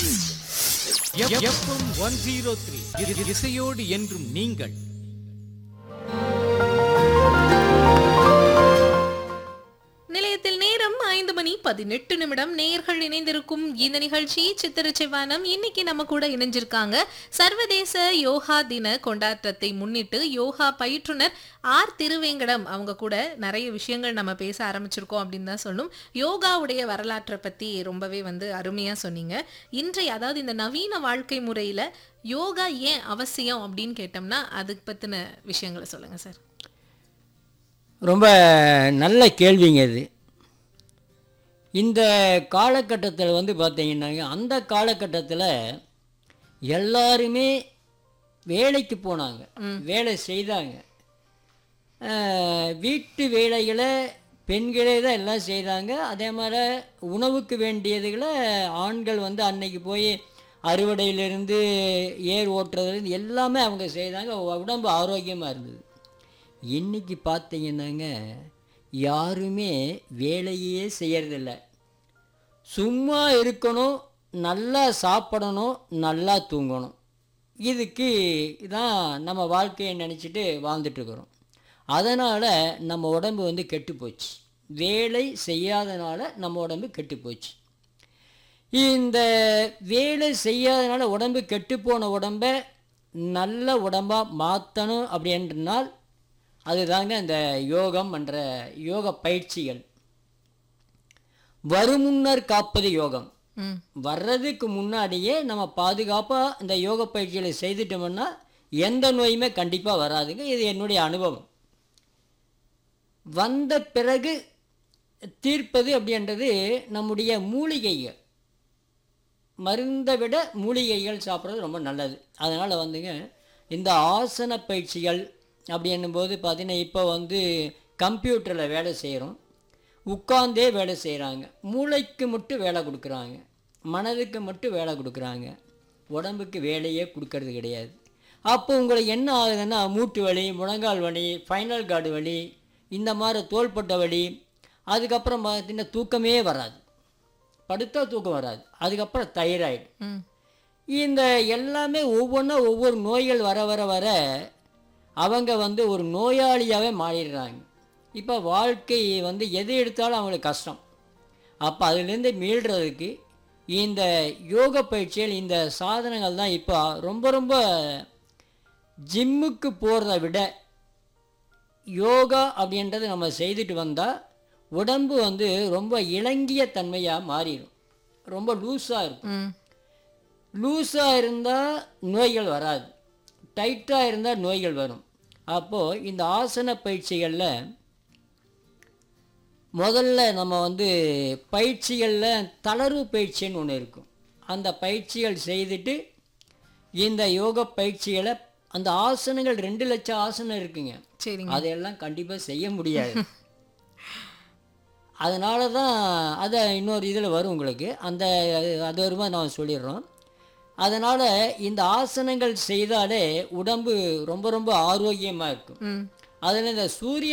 FM one zero three இசையோடு என்றும் நீங்கள் நிலையத்தில் நேரம் ஐந்து மணி பதினெட்டு நிமிடம் நேயர்கள் இணைந்திருக்கும் இந்த நிகழ்ச்சி சித்திர செவ்வானம் இன்னைக்கு நம்ம கூட இணைஞ்சிருக்காங்க சர்வதேச யோகா தின கொண்டாட்டத்தை முன்னிட்டு யோகா பயிற்றுனர் ஆர் திருவேங்கடம் அவங்க கூட நிறைய விஷயங்கள் நம்ம பேச ஆரம்பிச்சிருக்கோம் அப்படின்னு தான் சொல்லணும் யோகாவுடைய வரலாற்றை பத்தி ரொம்பவே வந்து அருமையா சொன்னீங்க இன்றைய அதாவது இந்த நவீன வாழ்க்கை முறையில யோகா ஏன் அவசியம் அப்படின்னு கேட்டோம்னா அதுக்கு பத்தின விஷயங்களை சொல்லுங்க சார் ரொம்ப நல்ல கேள்விங்க இது இந்த காலகட்டத்தில் வந்து பார்த்தீங்கன்னாங்க அந்த காலகட்டத்தில் எல்லாருமே வேலைக்கு போனாங்க வேலை செய்தாங்க அஹ், வீட்டு வேலைகளை பெண்களே தான் எல்லாம் செய்தாங்க அதே மாதிரி உணவுக்கு வேண்டியதுகளை ஆண்கள் வந்து அன்னைக்கு போய் அறுவடையிலிருந்து ஏர் ஓட்டுறதுலேருந்து எல்லாமே அவங்க செய்தாங்க உடம்பு ஆரோக்கியமாக இருந்தது இன்னைக்கு பார்த்தீங்கன்னாங்க யாருமே வேலையே செய்யறதில்ல சும்மா இருக்கணும் நல்லா சாப்பிடணும் நல்லா தூங்கணும் இதுக்கு தான் நம்ம வாழ்க்கையை நினச்சிட்டு வாழ்ந்துட்டுருக்குறோம் அதனால் நம்ம உடம்பு வந்து கெட்டு போச்சு வேலை செய்யாதனால நம்ம உடம்பு கெட்டு போச்சு இந்த வேலை செய்யாதனால உடம்பு கெட்டுப்போன உடம்பை நல்ல உடம்பாக மாற்றணும் அப்படின்றனால் அதுதாங்க இந்த யோகம் என்ற யோக பயிற்சிகள் வருமுன்னர் காப்பது யோகம் ம் வர்றதுக்கு முன்னாடியே நம்ம பாதுகாப்பாக இந்த யோக பயிற்சிகளை செய்துட்டோம்னா எந்த நோயுமே கண்டிப்பாக வராதுங்க இது என்னுடைய அனுபவம் வந்த பிறகு தீர்ப்பது அப்படின்றது நம்முடைய மூலிகைகள் மருந்தை விட மூலிகைகள் சாப்பிட்றது ரொம்ப நல்லது அதனால் வந்துங்க இந்த ஆசன பயிற்சிகள் அப்படி என்னும்போது பார்த்தீங்கன்னா இப்போ வந்து கம்ப்யூட்டரில் வேலை செய்கிறோம் உட்கார்ந்தே வேலை செய்கிறாங்க மூளைக்கு மட்டும் வேலை கொடுக்குறாங்க மனதுக்கு மட்டும் வேலை கொடுக்குறாங்க உடம்புக்கு வேலையே கொடுக்கறது கிடையாது அப்போ உங்களுக்கு என்ன ஆகுதுன்னா மூட்டு வலி முழங்கால் வலி ஃபைனல் கார்டு வலி இந்த மாதிரி தோள்பட்டை வலி அதுக்கப்புறம் பார்த்தீங்கன்னா தூக்கமே வராது படுத்தா தூக்கம் வராது அதுக்கப்புறம் தைராய்டு ம் இந்த எல்லாமே ஒவ்வொன்றா ஒவ்வொரு நோய்கள் வர வர வர அவங்க வந்து ஒரு நோயாளியாகவே மாறிடுறாங்க இப்போ வாழ்க்கை வந்து எது எடுத்தாலும் அவங்களுக்கு கஷ்டம் அப்போ அதுலேருந்து மீள்றதுக்கு இந்த யோக பயிற்சிகள் இந்த சாதனங்கள் தான் இப்போ ரொம்ப ரொம்ப ஜிம்முக்கு போகிறத விட யோகா அப்படின்றது நம்ம செய்துட்டு வந்தால் உடம்பு வந்து ரொம்ப இளங்கிய தன்மையாக மாறிடும் ரொம்ப லூஸாக இருக்கும் ம் லூஸாக இருந்தால் நோய்கள் வராது டைட்டாக இருந்தால் நோய்கள் வரும் அப்போது இந்த ஆசன பயிற்சிகளில் முதல்ல நம்ம வந்து பயிற்சிகளில் தளர்வு பயிற்சின்னு ஒன்று இருக்கும் அந்த பயிற்சிகள் செய்துட்டு இந்த யோக பயிற்சிகளை அந்த ஆசனங்கள் ரெண்டு லட்சம் ஆசனம் இருக்குங்க சரிங்க அதையெல்லாம் கண்டிப்பாக செய்ய முடியாது அதனால தான் அதை இன்னொரு இதில் வரும் உங்களுக்கு அந்த அது வருமா நான் சொல்லிடுறோம் அதனால் இந்த ஆசனங்கள் செய்தாலே உடம்பு ரொம்ப ரொம்ப ஆரோக்கியமாக இருக்கும் ம் அதில் இந்த சூரிய